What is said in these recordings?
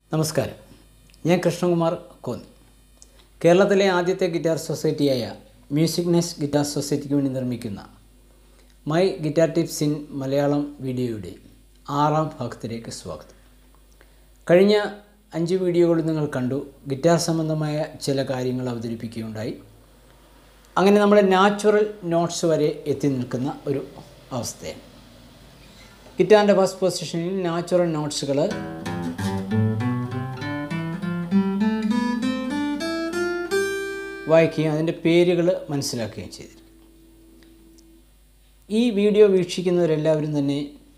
നമസ്കാരം ഞാൻ കൃഷ്ണകുമാർ കോന്നി കേരളത്തിലെ ആദ്യത്തെ ഗിറ്റാർ സൊസൈറ്റിയായ മ്യൂസിക് നെസ് ഗിറ്റാർ സൊസൈറ്റിക്ക് വേണ്ടി നിർമ്മിക്കുന്ന my guitar tips in Malayalam വീഡിയോയുടെ ആറാം ഭാഗത്തിലേക്ക് സ്വാഗതം കഴിഞ്ഞ അഞ്ച് വീഡിയോകളിൽ നിങ്ങൾ കണ്ടു ഗിറ്റാർ സംബന്ധമായ ചില കാര്യങ്ങൾ അവതരിപ്പിക്കുകയുണ്ടായി അങ്ങനെ നമ്മുടെ നാച്ചുറൽ നോട്ട്സ് വരെ എത്തി നിൽക്കുന്ന ഒരു അവസ്ഥയാണ് ഗിറ്റാറിൻ്റെ ഫസ്റ്റ് പൊസിഷനിൽ നാച്ചുറൽ നോട്ട്സുകൾ വായിക്കുകയും അതിൻ്റെ പേരുകൾ മനസ്സിലാക്കുകയും ചെയ്തിരിക്കും ഈ വീഡിയോ വീക്ഷിക്കുന്നവരെല്ലാവരും തന്നെ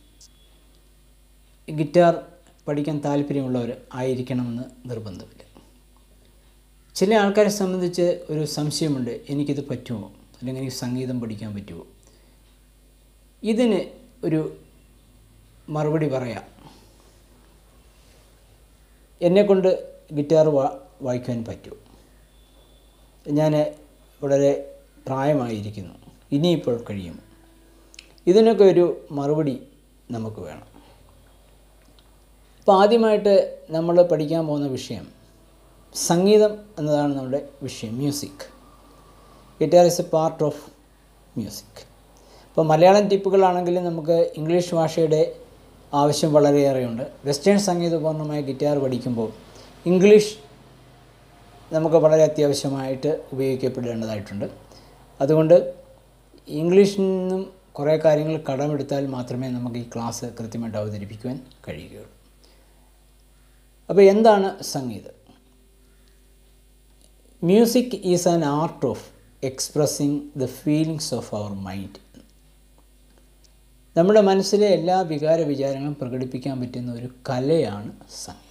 ഗിറ്റാർ പഠിക്കാൻ താല്പര്യമുള്ളവർ ആയിരിക്കണമെന്ന് നിർബന്ധമില്ല ചില ആൾക്കാരെ സംബന്ധിച്ച് ഒരു സംശയമുണ്ട് എനിക്കിത് പറ്റുമോ അല്ലെങ്കിൽ എനിക്ക് സംഗീതം പഠിക്കാൻ പറ്റുമോ ഇതിന് ഒരു മറുപടി പറയാം എന്നെക്കൊണ്ട് ഗിറ്റാർ വാ വായിക്കാൻ പറ്റുമോ ഞാൻ വളരെ പ്രായമായിരിക്കുന്നു ഇനിയിപ്പോൾ കഴിയും ഇതിനൊക്കെ ഒരു മറുപടി നമുക്ക് വേണം അപ്പോൾ ആദ്യമായിട്ട് നമ്മൾ പഠിക്കാൻ പോകുന്ന വിഷയം സംഗീതം എന്നതാണ് നമ്മുടെ വിഷയം music guitar is a part of music ഇപ്പോൾ മലയാളം ടിപ്പുകളാണെങ്കിലും നമുക്ക് ഇംഗ്ലീഷ് ഭാഷയുടെ ആവശ്യം വളരെയേറെയുണ്ട് വെസ്റ്റേൺ സംഗീതപൂർണ്ണമായ ഗിറ്റാർ പഠിക്കുമ്പോൾ ഇംഗ്ലീഷ് നമുക്ക് വളരെ അത്യാവശ്യമായിട്ട് ഉപയോഗിക്കപ്പെടേണ്ടതായിട്ടുണ്ട് അതുകൊണ്ട് ഇംഗ്ലീഷിൽ നിന്നും കുറേ കാര്യങ്ങൾ കടമെടുത്താൽ മാത്രമേ നമുക്ക് ഈ ക്ലാസ് കൃത്യമായിട്ട് അവതരിപ്പിക്കുവാൻ കഴിയുകയുള്ളൂ അപ്പോൾ എന്താണ് സംഗീതം music is an art of expressing the feelings of our mind നമ്മുടെ മനസ്സിലെ എല്ലാ വികാര വിചാരങ്ങളും പ്രകടിപ്പിക്കാൻ പറ്റുന്ന ഒരു കലയാണ് സംഗീതം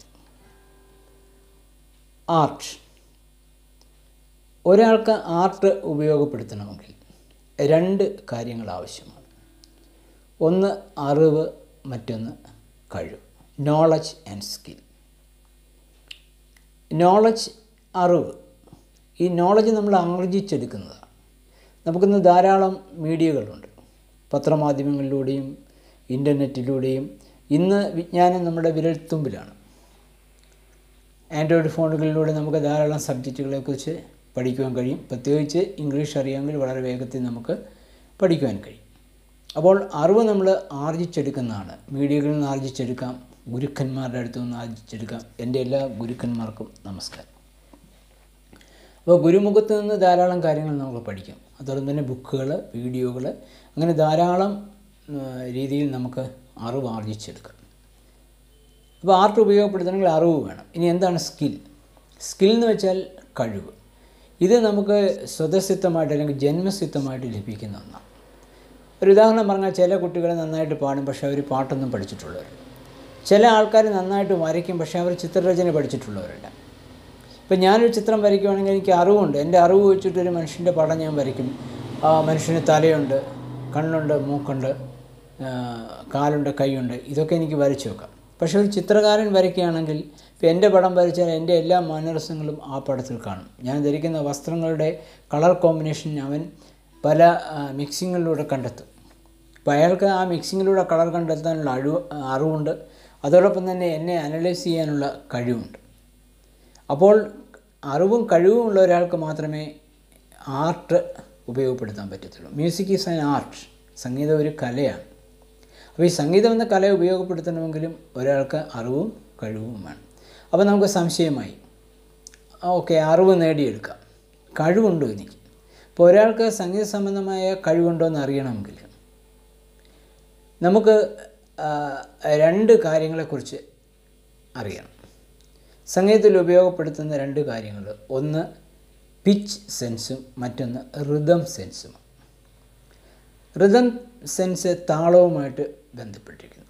ആർട്ട് ഒരാൾക്ക് ആർട്ട് ഉപയോഗപ്പെടുത്തണമെങ്കിൽ രണ്ട് കാര്യങ്ങൾ ആവശ്യമാണ് ഒന്ന് അറിവ് മറ്റൊന്ന് കഴിവ് നോളജ് ആൻഡ് സ്കിൽ നോളജ് അറിവ് ഈ നോളജ് നമ്മൾ ആർജിച്ചെടുക്കുന്നതാണ് നമുക്കിന്ന് ധാരാളം മീഡിയകളുണ്ട് പത്രമാധ്യമങ്ങളിലൂടെയും ഇൻ്റർനെറ്റിലൂടെയും ഇന്ന് വിജ്ഞാനം നമ്മുടെ വിരൽത്തുമ്പിലാണ് ആൻഡ്രോയിഡ് ഫോണുകളിലൂടെ നമുക്ക് ധാരാളം സബ്ജക്റ്റുകളെക്കുറിച്ച് പഠിക്കുവാൻ കഴിയും പ്രത്യേകിച്ച് ഇംഗ്ലീഷ് അറിയാമെങ്കിൽ വളരെ വേഗത്തിൽ നമുക്ക് പഠിക്കുവാൻ കഴിയും അപ്പോൾ അറിവ് നമ്മൾ ആർജിച്ചെടുക്കുന്നതാണ് മീഡിയകളിൽ നിന്ന് ആർജിച്ചെടുക്കാം ഗുരുക്കന്മാരുടെ അടുത്ത് നിന്ന് ആർജിച്ചെടുക്കാം എൻ്റെ എല്ലാ ഗുരുക്കന്മാർക്കും നമസ്കാരം അപ്പോൾ ഗുരുമുഖത്ത് നിന്ന് ധാരാളം കാര്യങ്ങൾ നമുക്ക് പഠിക്കാം അതോടൊപ്പം തന്നെ ബുക്കുകൾ വീഡിയോകൾ അങ്ങനെ ധാരാളം രീതിയിൽ നമുക്ക് അറിവ് ആർജിച്ചെടുക്കാം അപ്പോൾ ആർട്ട് ഉപയോഗപ്പെടുത്തണമെങ്കിൽ അറിവ് വേണം ഇനി എന്താണ് സ്കിൽ സ്കിൽ എന്ന് വെച്ചാൽ കഴിവ് ഇത് നമുക്ക് സ്വതസിദ്ധമായിട്ട് അല്ലെങ്കിൽ ജന്മസിദ്ധമായിട്ട് ലഭിക്കുന്ന ഒന്നാണ് ഒരു ഉദാഹരണം പറഞ്ഞാൽ ചില കുട്ടികൾ നന്നായിട്ട് പാടും പക്ഷേ അവർ പാട്ടൊന്നും പഠിച്ചിട്ടുള്ളവരില്ല ചില ആൾക്കാർ നന്നായിട്ട് വരയ്ക്കും പക്ഷേ അവർ ചിത്രരചന പഠിച്ചിട്ടുള്ളവരല്ല ഇപ്പം ഞാനൊരു ചിത്രം വരയ്ക്കുകയാണെങ്കിൽ എനിക്ക് അറിവുണ്ട് എൻ്റെ അറിവ് വെച്ചിട്ടൊരു മനുഷ്യൻ്റെ പടം ഞാൻ വരയ്ക്കും ആ മനുഷ്യന് തലയുണ്ട് കണ്ണുണ്ട് മൂക്കുണ്ട് കാലുണ്ട് കൈയുണ്ട് ഇതൊക്കെ എനിക്ക് വരച്ചു വെക്കാം പക്ഷേ ഒരു ചിത്രകാരൻ വരയ്ക്കുകയാണെങ്കിൽ ഇപ്പോൾ എൻ്റെ പടം വരച്ചാൽ എൻ്റെ എല്ലാ മാനരസങ്ങളും ആ പടത്തിൽ കാണും ഞാൻ ധരിക്കുന്ന വസ്ത്രങ്ങളുടെ കളർ കോമ്പിനേഷൻ അവൻ പല മിക്സിങ്ങിലൂടെ കണ്ടെത്തും അപ്പോൾ അയാൾക്ക് ആ മിക്സിങ്ങിലൂടെ കളർ കണ്ടെത്താനുള്ള അഴിവ് അറിവുണ്ട് അതോടൊപ്പം തന്നെ എന്നെ അനലൈസ് ചെയ്യാനുള്ള കഴിവുണ്ട് അപ്പോൾ അറിവും കഴിവും ഉള്ള ഒരാൾക്ക് മാത്രമേ ആർട്ട് ഉപയോഗപ്പെടുത്താൻ പറ്റത്തുള്ളൂ മ്യൂസിക് ഈസ് ആൻ ആർട്ട് സംഗീതം ഒരു കലയാണ് അപ്പോൾ ഈ സംഗീതം എന്ന കല ഉപയോഗപ്പെടുത്തണമെങ്കിലും ഒരാൾക്ക് അറിവും കഴിവും വേണം അപ്പോൾ നമുക്ക് സംശയമായി ഓക്കെ അറിവ് നേടിയെടുക്കാം കഴിവുണ്ടോ എനിക്ക് ഇപ്പോൾ ഒരാൾക്ക് സംഗീത സംബന്ധമായ കഴിവുണ്ടോ എന്ന് അറിയണമെങ്കിൽ നമുക്ക് രണ്ട് കാര്യങ്ങളെക്കുറിച്ച് അറിയണം സംഗീതത്തിൽ ഉപയോഗപ്പെടുത്തുന്ന രണ്ട് കാര്യങ്ങൾ ഒന്ന് പിച്ച് സെൻസും മറ്റൊന്ന് റിതം സെൻസും റിതം സെൻസ് താളവുമായിട്ട് ബന്ധപ്പെട്ടിരിക്കുന്നു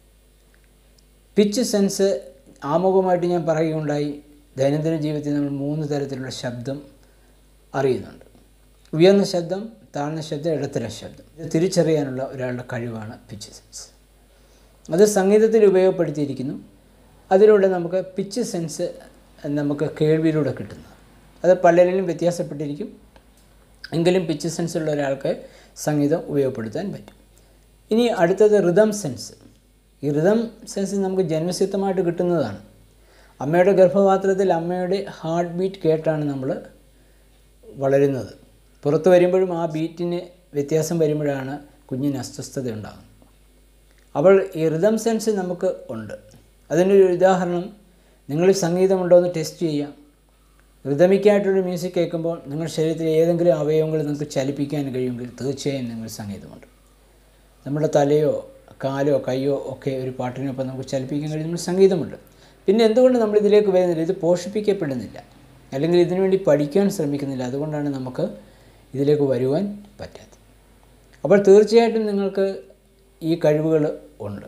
പിച്ച് സെൻസ് ആമുഖമായിട്ട് ഞാൻ പറയുകയുണ്ടായി ദൈനംദിന ജീവിതത്തിൽ നമ്മൾ മൂന്ന് തരത്തിലുള്ള ശബ്ദം അറിയുന്നുണ്ട് ഉയർന്ന ശബ്ദം താഴ്ന്ന ശബ്ദം ഇടത്തരം ശബ്ദം ഇത് തിരിച്ചറിയാനുള്ള ഒരാളുടെ കഴിവാണ് പിച്ച് സെൻസ് അത് സംഗീതത്തിൽ ഉപയോഗപ്പെടുത്തിയിരിക്കുന്നു അതിലൂടെ നമുക്ക് പിച്ച് സെൻസ് നമുക്ക് കേൾവിയിലൂടെ കിട്ടുന്നത് അത് പലരിലും വ്യത്യാസപ്പെട്ടിരിക്കും എങ്കിലും പിച്ച് സെൻസ് ഉള്ള ഒരാൾക്ക് സംഗീതം ഉപയോഗപ്പെടുത്താൻ പറ്റും ഇനി അടുത്തത് റിതം സെൻസ് ഈ റിതം സെൻസ് നമുക്ക് ജന്മസിദ്ധമായിട്ട് കിട്ടുന്നതാണ് അമ്മയുടെ ഗർഭപാത്രത്തിൽ അമ്മയുടെ ഹാർട്ട് ബീറ്റ് കേട്ടാണ് നമ്മൾ വളരുന്നത് പുറത്ത് വരുമ്പോഴും ആ ബീറ്റിന് വ്യത്യാസം വരുമ്പോഴാണ് കുഞ്ഞിന് അസ്വസ്ഥത ഉണ്ടാകുന്നത് അപ്പോൾ ഈ റിതം സെൻസ് നമുക്ക് ഉണ്ട് അതിൻ്റെ ഒരു ഉദാഹരണം നിങ്ങൾ സംഗീതമുണ്ടോ എന്ന് ടെസ്റ്റ് ചെയ്യാം റിതമിക്കായിട്ടൊരു മ്യൂസിക് കേൾക്കുമ്പോൾ നിങ്ങളുടെ ശരീരത്തിലെ ഏതെങ്കിലും അവയവങ്ങൾ നിങ്ങൾക്ക് ചലിപ്പിക്കാൻ കഴിയുമെങ്കിൽ തീർച്ചയായും നിങ്ങൾ സംഗീതമുണ്ട് നമ്മുടെ തലയോ കാലോ കൈയോ ഒക്കെ ഒരു പാട്ടിനൊപ്പം നമുക്ക് ചലിപ്പിക്കാൻ കഴിയുന്ന സംഗീതമുണ്ട് പിന്നെ എന്തുകൊണ്ട് നമ്മൾ ഇതിലേക്ക് വരുന്നില്ല ഇത് പോഷിപ്പിക്കപ്പെടുന്നില്ല അല്ലെങ്കിൽ ഇതിനുവേണ്ടി പഠിക്കാൻ ശ്രമിക്കുന്നില്ല അതുകൊണ്ടാണ് നമുക്ക് ഇതിലേക്ക് വരുവാൻ പറ്റാത്തത് അപ്പോൾ തീർച്ചയായിട്ടും നിങ്ങൾക്ക് ഈ കഴിവുകൾ ഉണ്ട്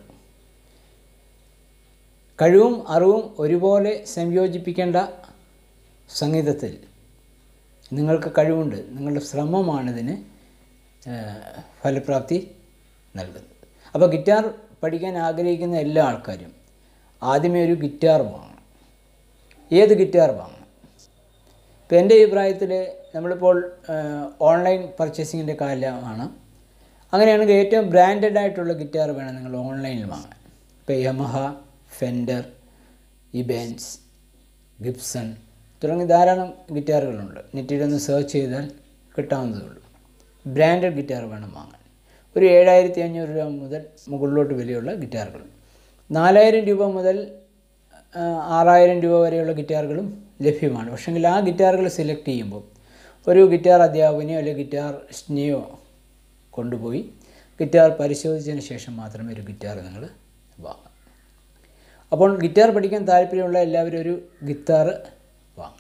കഴിവും അറിവും ഒരുപോലെ സംയോജിപ്പിക്കേണ്ട സംഗീതത്തിൽ നിങ്ങൾക്ക് കഴിവുണ്ട് നിങ്ങളുടെ ശ്രമമാണിതിന് ഫലപ്രാപ്തി നൽകുന്നത് അപ്പോൾ ഗിറ്റാർ പഠിക്കാൻ ആഗ്രഹിക്കുന്ന എല്ലാ ആൾക്കാരും ആദ്യമേ ഒരു ഗിറ്റാർ വാങ്ങണം ഏത് ഗിറ്റാർ വാങ്ങണം ഇപ്പോൾ എൻ്റെ അഭിപ്രായത്തിൽ നമ്മളിപ്പോൾ ഓൺലൈൻ പർച്ചേസിങ്ങിൻ്റെ കാലമാണ് അങ്ങനെയാണെങ്കിൽ ഏറ്റവും ബ്രാൻഡഡ് ആയിട്ടുള്ള ഗിറ്റാർ വേണം നിങ്ങൾ ഓൺലൈനിൽ വാങ്ങാൻ ഇപ്പോൾ യമഹ ഫെൻഡർ ഇബെൻസ് ഗിബ്സൺ തുടങ്ങി ധാരാളം ഗിറ്റാറുകളുണ്ട് നെറ്റിലൊന്ന് സെർച്ച് ചെയ്താൽ കിട്ടാവുന്നതേ ഉള്ളൂ ബ്രാൻഡഡ് ഗിറ്റാർ വേണം വാങ്ങാൻ ഒരു ഏഴായിരത്തി അഞ്ഞൂറ് രൂപ മുതൽ മുകളിലോട്ട് വിലയുള്ള ഗിറ്റാറുകൾ നാലായിരം രൂപ മുതൽ ആ, ആറായിരം രൂപ വരെയുള്ള ഗിറ്റാറുകളും ലഭ്യമാണ് പക്ഷേങ്കിൽ ആ ഗിറ്റാറുകൾ സെലക്ട് ചെയ്യുമ്പോൾ ഒരു ഗിറ്റാർ അധ്യാപകനെയോ അല്ലെങ്കിൽ ഗിറ്റാർ സ്നെയോ കൊണ്ടുപോയി ഗിറ്റാർ പരിശോധിച്ചതിന് ശേഷം മാത്രമേ ഒരു ഗിറ്റാർ നിങ്ങൾ വാങ്ങാം അപ്പോൾ ഗിറ്റാർ പഠിക്കാൻ താല്പര്യമുള്ള എല്ലാവരും ഒരു ഗിറ്റാർ വാങ്ങും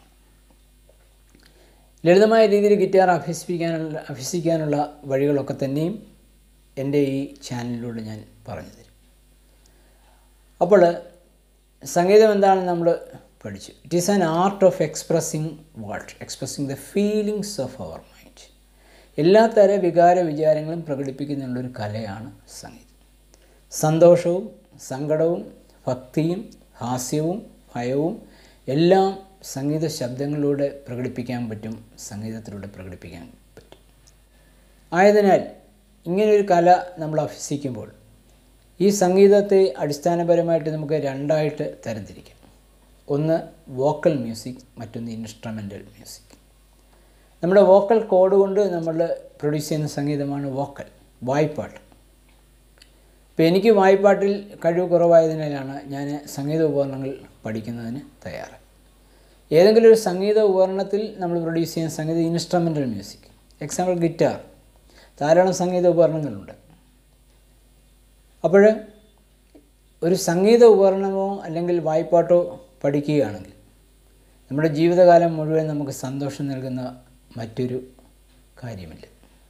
ലളിതമായ രീതിയിൽ ഗിറ്റാർ അഭ്യസിപ്പിക്കാനുള്ള അഭ്യസിക്കാനുള്ള വഴികളൊക്കെ തന്നെയും എൻ്റെ ഈ ചാനലിലൂടെ ഞാൻ പറഞ്ഞു തരും അപ്പോൾ സംഗീതം എന്താണെന്ന് നമ്മൾ പഠിച്ചു it is an art of expressing what expressing the feelings of our mind എല്ലാ തര വികാര വിചാരങ്ങളും പ്രകടിപ്പിക്കുന്നുള്ളൊരു കലയാണ് സംഗീതം സന്തോഷവും സങ്കടവും ഭക്തിയും ഹാസ്യവും ഭയവും എല്ലാം സംഗീത ശബ്ദങ്ങളിലൂടെ പ്രകടിപ്പിക്കാൻ പറ്റും സംഗീതത്തിലൂടെ പ്രകടിപ്പിക്കാൻ പറ്റും ആയതിനാൽ ഇങ്ങനെയൊരു കല നമ്മൾ അഭ്യസിക്കുമ്പോൾ ഈ സംഗീതത്തെ അടിസ്ഥാനപരമായിട്ട് നമുക്ക് രണ്ടായിട്ട് തരംതിരിക്കാം ഒന്ന് വോക്കൽ മ്യൂസിക് മറ്റൊന്ന് ഇൻസ്ട്രുമെൻ്റൽ മ്യൂസിക് നമ്മുടെ വോക്കൽ കോഡ് കൊണ്ട് നമ്മൾ പ്രൊഡ്യൂസ് ചെയ്യുന്ന സംഗീതമാണ് വോക്കൽ വായ്പാട്ട് ഇപ്പോൾ എനിക്ക് വായ്പാട്ടിൽ കഴിവ് കുറവായതിനാലാണ് ഞാൻ സംഗീത ഉപകരണങ്ങൾ പഠിക്കുന്നതിന് തയ്യാറ് ഏതെങ്കിലും ഒരു സംഗീത ഉപകരണത്തിൽ നമ്മൾ പ്രൊഡ്യൂസ് ചെയ്യുന്ന സംഗീത ഇൻസ്ട്രുമെൻ്റൽ മ്യൂസിക് എക്സാമ്പിൾ ഗിറ്റാർ ധാരാളം സംഗീത ഉപകരണങ്ങളുണ്ട് അപ്പോൾ ഒരു സംഗീത ഉപകരണമോ അല്ലെങ്കിൽ വായ്പാട്ടോ പഠിക്കുകയാണെങ്കിൽ നമ്മുടെ ജീവിതകാലം മുഴുവൻ നമുക്ക് സന്തോഷം നൽകുന്ന മറ്റൊരു കാര്യമില്ല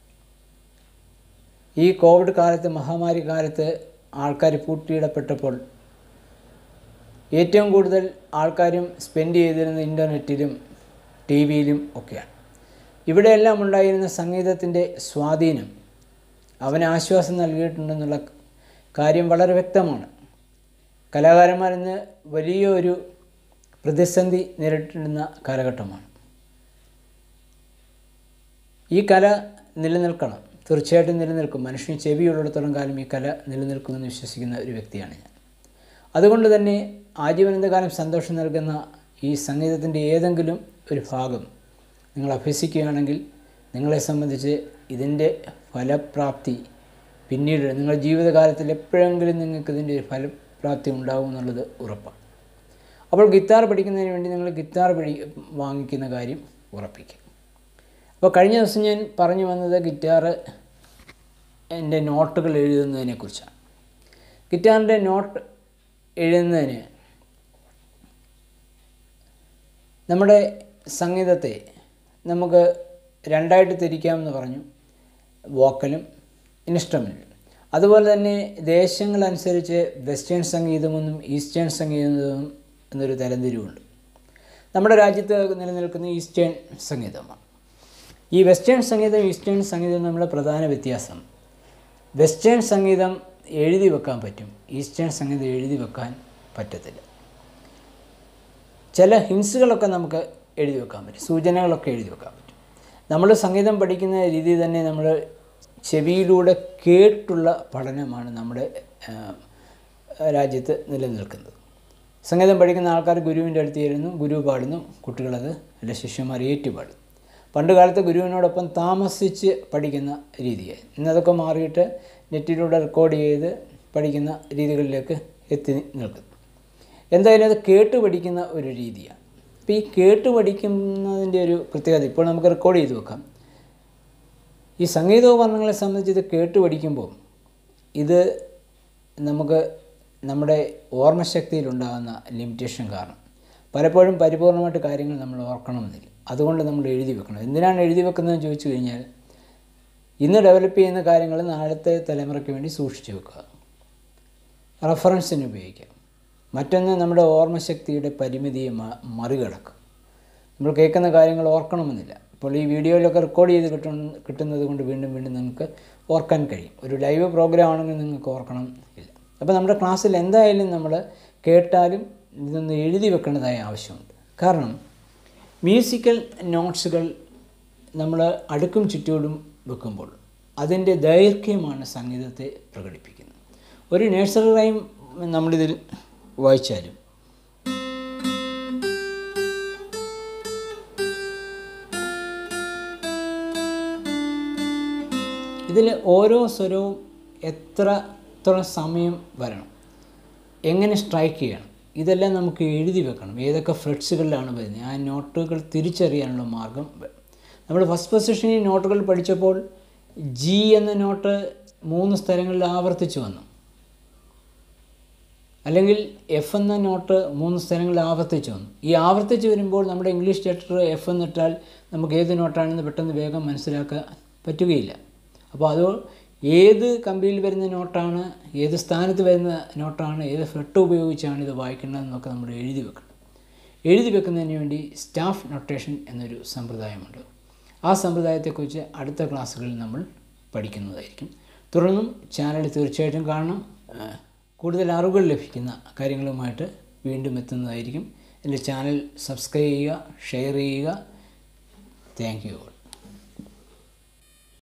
ഈ കോവിഡ് കാലത്ത് മഹാമാരി കാലത്ത് ആൾക്കാർ പൂട്ടിയിടപ്പെട്ടപ്പോൾ ഏറ്റവും കൂടുതൽ ആൾക്കാരും സ്പെൻഡ് ചെയ്തിരുന്ന ഇൻ്റർനെറ്റിലും ടി വിയിലും ഒക്കെയാണ് ഇവിടെയെല്ലാം ഉണ്ടായിരുന്ന സംഗീതത്തിൻ്റെ സ്വാധീനം അവന് ആശ്വാസം നൽകിയിട്ടുണ്ടെന്നുള്ള കാര്യം വളരെ വ്യക്തമാണ് കലാകാരന്മാരിന്ന് വലിയ ഒരു പ്രതിസന്ധി നേരിട്ടിരുന്ന കാലഘട്ടമാണ് ഈ കല നിലനിൽക്കണം തീർച്ചയായിട്ടും നിലനിൽക്കും മനുഷ്യന് ചെവിയുള്ളിടത്തോളം കാലം ഈ കല നിലനിൽക്കുമെന്ന് വിശ്വസിക്കുന്ന ഒരു വ്യക്തിയാണ് ഞാൻ അതുകൊണ്ട് തന്നെ ആജീവനന്തകാലം സന്തോഷം നൽകുന്ന ഈ സംഗീതത്തിൻ്റെ ഏതെങ്കിലും ഒരു ഭാഗം നിങ്ങൾ അഭ്യസിക്കുകയാണെങ്കിൽ നിങ്ങളെ സംബന്ധിച്ച് ഇതിൻ്റെ ഫലപ്രാപ്തി പിന്നീട് നിങ്ങളുടെ ജീവിതകാലത്തിൽ എപ്പോഴെങ്കിലും നിങ്ങൾക്ക് ഇതിൻ്റെ ഒരു ഫലപ്രാപ്തി ഉണ്ടാകും എന്നുള്ളത് ഉറപ്പാണ് അപ്പോൾ ഗിത്താർ പഠിക്കുന്നതിന് വേണ്ടി നിങ്ങൾ ഗിത്താർ പഠി വാങ്ങിക്കുന്ന കാര്യം ഉറപ്പിക്കുക അപ്പോൾ കഴിഞ്ഞ ദിവസം ഞാൻ പറഞ്ഞു വന്നത് ഗിറ്റാർ എൻ്റെ നോട്ടുകൾ എഴുതുന്നതിനെക്കുറിച്ചാണ് ഗിറ്റാറിൻ്റെ നോട്ട് എഴുതുന്നതിന് നമ്മുടെ സംഗീതത്തെ നമുക്ക് രണ്ടായിട്ട് തിരിക്കാമെന്ന് പറഞ്ഞു വോക്കലും ഇൻസ്ട്രുമെൻറ്റും അതുപോലെ തന്നെ ദേശങ്ങളനുസരിച്ച് വെസ്റ്റേൺ സംഗീതമെന്നും ഈസ്റ്റേൺ സംഗീതമെന്നും എന്നൊരു തരംതിരിവുണ്ട് നമ്മുടെ രാജ്യത്ത് നിലനിൽക്കുന്ന ഈസ്റ്റേൺ സംഗീതമാണ് ഈ വെസ്റ്റേൺ സംഗീതം ഈസ്റ്റേൺ സംഗീതം തമ്മിലുള്ള പ്രധാന വ്യത്യാസം വെസ്റ്റേൺ സംഗീതം എഴുതി വെക്കാൻ പറ്റും ഈസ്റ്റേൺ സംഗീതം എഴുതി വെക്കാൻ പറ്റത്തില്ല ചില ഹിൻസുകളൊക്കെ നമുക്ക് എഴുതി വെക്കാൻ പറ്റും സൂചനകളൊക്കെ എഴുതി വെക്കാൻ പറ്റും നമ്മൾ സംഗീതം പഠിക്കുന്ന രീതി തന്നെ നമ്മൾ ചെവിയിലൂടെ കേട്ടുള്ള പഠനമാണ് നമ്മുടെ ആ, രാജ്യത്ത് നിലനിൽക്കുന്നത് സംഗീതം പഠിക്കുന്ന ആൾക്കാർ ഗുരുവിൻ്റെ അടുത്ത് ചേരുന്നു ഗുരു പാടുന്നു കുട്ടികളത് അല്ല ശിഷ്യന്മാർ ഏറ്റുപാടും പണ്ട് കാലത്ത് ഗുരുവിനോടൊപ്പം താമസിച്ച് പഠിക്കുന്ന രീതിയായി ഇന്നതൊക്കെ മാറിയിട്ട് നെറ്റിലൂടെ റെക്കോർഡ് ചെയ്ത് പഠിക്കുന്ന രീതികളിലേക്ക് എത്തി നിൽക്കുന്നു എന്തായാലും അത് കേട്ട് പഠിക്കുന്ന ഒരു രീതിയാണ് അപ്പോൾ ഈ കേട്ട് പഠിക്കുന്നതിൻ്റെ ഒരു പ്രത്യേകത ഇപ്പോൾ നമുക്ക് റെക്കോർഡ് ചെയ്ത് വെക്കാം ഈ സംഗീതോപകരണങ്ങളെ സംബന്ധിച്ച് ഇത് കേട്ട് പഠിക്കുമ്പോൾ ഇത് നമുക്ക് നമ്മുടെ ഓർമ്മശക്തിയിലുണ്ടാകുന്ന ലിമിറ്റേഷൻ കാരണം പലപ്പോഴും പരിപൂർണമായിട്ട് കാര്യങ്ങൾ നമ്മൾ ഓർക്കണമെന്നില്ല അതുകൊണ്ട് നമ്മൾ എഴുതി വെക്കണം എന്തിനാണ് എഴുതി വെക്കുന്നതെന്ന് ചോദിച്ചു കഴിഞ്ഞാൽ ഇന്ന് ഡെവലപ്പ് ചെയ്യുന്ന കാര്യങ്ങൾ നാളത്തെ തലമുറയ്ക്ക് വേണ്ടി സൂക്ഷിച്ചു വെക്കുക റെഫറൻസിന് ഉപയോഗിക്കാം മറ്റൊന്ന് നമ്മുടെ ഓർമ്മശക്തിയുടെ പരിമിതിയെ മ- മറികടക്കും നമ്മൾ കേൾക്കുന്ന കാര്യങ്ങൾ ഓർക്കണമെന്നില്ല ഇപ്പോൾ ഈ വീഡിയോയിലൊക്കെ റെക്കോർഡ് ചെയ്ത് കിട്ടുന്ന കിട്ടുന്നത് കൊണ്ട് വീണ്ടും വീണ്ടും നിങ്ങൾക്ക് ഓർക്കാൻ കഴിയും ഒരു ലൈവ് പ്രോഗ്രാം ആണെങ്കിൽ നിങ്ങൾക്ക് ഓർക്കണം ഇല്ല അപ്പോൾ നമ്മുടെ ക്ലാസ്സിൽ എന്തായാലും നമ്മൾ കേട്ടാലും ഇതൊന്ന് എഴുതി വെക്കേണ്ടതായ ആവശ്യമുണ്ട് കാരണം മ്യൂസിക്കൽ നോട്ട്സുകൾ നമ്മൾ അടുക്കും ചുറ്റോടും വെക്കുമ്പോൾ അതിൻ്റെ ദൈർഘ്യമാണ് സംഗീതത്തെ പ്രകടിപ്പിക്കുന്നത് ഒരു നഴ്സറി റൈം നമ്മളിതിൽ വായിച്ചാലും ഇതിൽ ഓരോ സ്വരവും എത്രത്തോളം സമയം വരണം എങ്ങനെ സ്ട്രൈക്ക് ചെയ്യണം ഇതെല്ലാം നമുക്ക് എഴുതി വെക്കണം ഏതൊക്കെ ഫ്രെഡ്സുകളിലാണ് വരുന്നത് ആ നോട്ടുകൾ തിരിച്ചറിയാനുള്ള മാർഗം വേണം നമ്മൾ ഫസ്റ്റ് പൊസിഷനിൽ നോട്ടുകൾ പഠിച്ചപ്പോൾ ജി എന്ന നോട്ട് മൂന്ന് സ്ഥലങ്ങളിൽ ആവർത്തിച്ച് വന്നു അല്ലെങ്കിൽ എഫ് എന്ന നോട്ട് മൂന്ന് സ്ഥലങ്ങളിൽ ആവർത്തിച്ച് വന്നു ഈ ആവർത്തിച്ച് വരുമ്പോൾ നമ്മുടെ ഇംഗ്ലീഷ് ലെറ്റർ എഫ് എന്നിട്ടാൽ നമുക്ക് ഏത് നോട്ടാണെന്ന് പെട്ടെന്ന് വേഗം മനസ്സിലാക്കാൻ പറ്റുകയില്ല അപ്പോൾ അത് ഏത് കമ്പിയിൽ വരുന്ന നോട്ടാണ് ഏത് സ്ഥാനത്ത് വരുന്ന നോട്ടാണ് ഏത് ഫ്ലട്ട് ഉപയോഗിച്ചാണ് ഇത് വായിക്കേണ്ടതെന്നൊക്കെ നമ്മൾ എഴുതി വെക്കണം എഴുതി വെക്കുന്നതിന് വേണ്ടി സ്റ്റാഫ് നൊട്ടേഷൻ എന്നൊരു സമ്പ്രദായമുണ്ട് ആ സമ്പ്രദായത്തെക്കുറിച്ച് അടുത്ത ക്ലാസ്സുകളിൽ നമ്മൾ പഠിക്കുന്നതായിരിക്കും തുടർന്നും ചാനൽ തീർച്ചയായിട്ടും കാണണം ആ, കൂടുതൽ അറിവുകൾ ലഭിക്കുന്ന കാര്യങ്ങളുമായിട്ട് വീണ്ടും എത്തുന്നതായിരിക്കും എൻ്റെ ചാനൽ സബ്സ്ക്രൈബ് ചെയ്യുക ഷെയർ ചെയ്യുക താങ്ക് യു ഓൾ